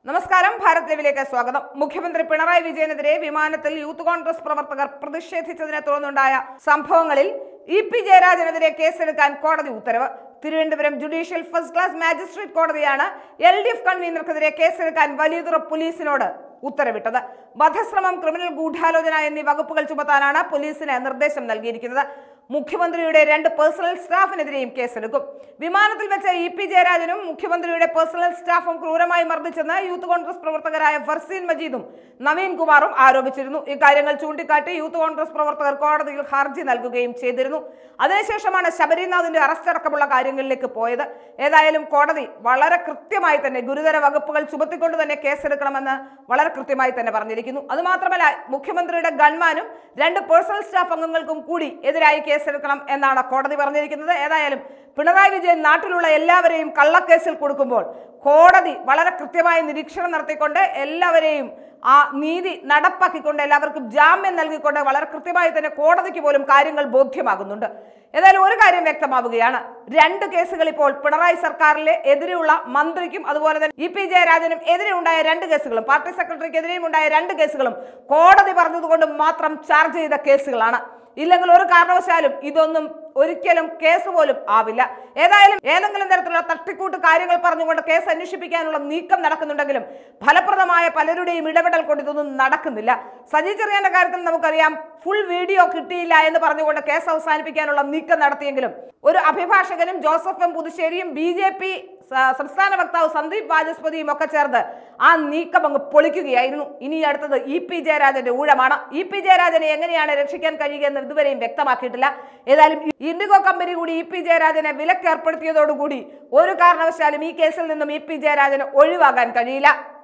നമസ്കാരം ഭാരത് ലൈവിലേക്ക് സ്വാഗതം മുഖ്യമന്ത്രി പിണറായി വിജയനെതിരെ വിമാനത്തിൽ യൂത്ത് കോൺഗ്രസ് പ്രവർത്തകർ പ്രതിഷേധിച്ചതിനെ തുടർന്നുണ്ടായ സംഭവങ്ങളിൽ ഇ പി ജയരാജനെതിരെ കേസെടുക്കാൻ കോടതി ഉത്തരവ് Thiruvananthapuram judicial first class magistrate കോടതിയാണ് എൽ ഡി എഫ് കൺവീനർക്കെതിരെ കേസെടുക്കാൻ വലിയതുറ പോലീസിനോട് ഉത്തരവിട്ടത് വധശ്രമം ക്രിമിനൽ ഗൂഢാലോചന എന്നീ വകുപ്പുകൾ ചുമത്താനാണ് പോലീസിന് നിർദ്ദേശം നൽകിയിരിക്കുന്നത് മുഖ്യമന്ത്രിയുടെ രണ്ട് പേഴ്സണൽ സ്റ്റാഫിനെതിരെയും കേസെടുക്കും വിമാനത്തിൽ വെച്ച് ഇ പി ജയരാജനും മുഖ്യമന്ത്രിയുടെ പേഴ്സണൽ സ്റ്റാഫും ക്രൂരമായി മർദ്ദിച്ചെന്ന് യൂത്ത് കോൺഗ്രസ് പ്രവർത്തകരായ ഫർസീൻ മജീദും നവീൻ കുമാറും ആരോപിച്ചിരുന്നു ഇക്കാര്യങ്ങൾ ചൂണ്ടിക്കാട്ടി യൂത്ത് കോൺഗ്രസ് പ്രവർത്തകർ കോടതിയിൽ ഹർജി നൽകുകയും ചെയ്തിരുന്നു അതിനുശേഷമാണ് ശബരിനാഥിന്റെ അറസ്റ്റ് അടക്കമുള്ള കാര്യങ്ങളിലേക്ക് പോയത് ഏതായാലും കോടതി വളരെ കൃത്യമായി തന്നെ ഗുരുതര വകുപ്പുകൾ ചുമത്തിക്കൊണ്ട് തന്നെ കേസെടുക്കണമെന്ന് വളരെ കൃത്യമായി തന്നെ പറഞ്ഞിരിക്കുന്നു അതുമാത്രമല്ല മുഖ്യമന്ത്രിയുടെ ഗൺമാനും രണ്ട് പേഴ്സണൽ സ്റ്റാഫ് അംഗങ്ങൾക്കും കൂടി എതിരായി കേസെടുക്കണം എന്നാണ് കോടതി പറഞ്ഞിരിക്കുന്നത് ഏതായാലും പിണറായി വിജയൻ നാട്ടിലുള്ള എല്ലാവരെയും കള്ളക്കേസിൽ കൊടുക്കുമ്പോൾ കോടതി വളരെ കൃത്യമായ നിരീക്ഷണം നടത്തിക്കൊണ്ട് എല്ലാവരെയും ആ നീതി നടപ്പാക്കിക്കൊണ്ട് എല്ലാവർക്കും ജാമ്യം നൽകിക്കൊണ്ട് വളരെ കൃത്യമായി തന്നെ കോടതിക്ക് പോലും കാര്യങ്ങൾ ബോധ്യമാകുന്നുണ്ട് ഏതായാലും ഒരു കാര്യം വ്യക്തമാവുകയാണ് രണ്ട് കേസുകൾ ഇപ്പോൾ പിണറായി സർക്കാരിലെ എതിരെയുള്ള മന്ത്രിക്കും അതുപോലെ തന്നെ ഇ പി ജയരാജനും എതിരെ ഉണ്ടായ രണ്ട് കേസുകളും പാർട്ടി സെക്രട്ടറിക്കെതിരെയും ഉണ്ടായ രണ്ട് കേസുകളും കോടതി പറഞ്ഞതുകൊണ്ട് മാത്രം ചാർജ് ചെയ്ത കേസുകളാണ് ഇല്ലെങ്കിൽ ഒരു കാരണവശാലും ഇതൊന്നും ഒരിക്കലും കേസ് പോലും ആവില്ല ഏതായാലും ഏതെങ്കിലും തരത്തിലുള്ള തട്ടിക്കൂട്ട് കാര്യങ്ങൾ പറഞ്ഞുകൊണ്ട് കേസ് അന്വേഷിപ്പിക്കാനുള്ള നീക്കം നടക്കുന്നുണ്ടെങ്കിലും ഫലപ്രദമായ പലരുടെയും ഇടപെടൽ കൊണ്ട് ഇതൊന്നും നടക്കുന്നില്ല സജി ചെറിയാന്റെ കാര്യത്തിൽ നമുക്കറിയാം ഫുൾ വീഡിയോ കിട്ടിയില്ല എന്ന് പറഞ്ഞുകൊണ്ട് കേസ് അവസാനിപ്പിക്കാനുള്ള നീക്കം നടത്തിയെങ്കിലും ഒരു അഭിഭാഷകനും ജോസഫ് എം പുതുശ്ശേരിയും ബി ജെ പി സംസ്ഥാന വക്താവ് സന്ദീപ് വാചസ്പതിയും ഒക്കെ ചേർന്ന് ആ നീക്കം അങ്ങ് പൊളിക്കുകയായിരുന്നു ഇനി അടുത്തത് ഇ പി ജയരാജന്റെ ഊഴമാണ് ഇ പി ജയരാജനെ എങ്ങനെയാണ് രക്ഷിക്കാൻ കഴിയുക എന്ന് ഇതുവരെയും വ്യക്തമാക്കിയിട്ടില്ല ഏതായാലും ഇൻഡിഗോ കമ്പനി കൂടി ഇ പി ജയരാജനെ വിലക്കേർപ്പെടുത്തിയതോടുകൂടി ഒരു കാരണവശാലും ഈ കേസിൽ നിന്നും ഇ പി ജയരാജന് ഒഴിവാകാൻ കഴിയില്ല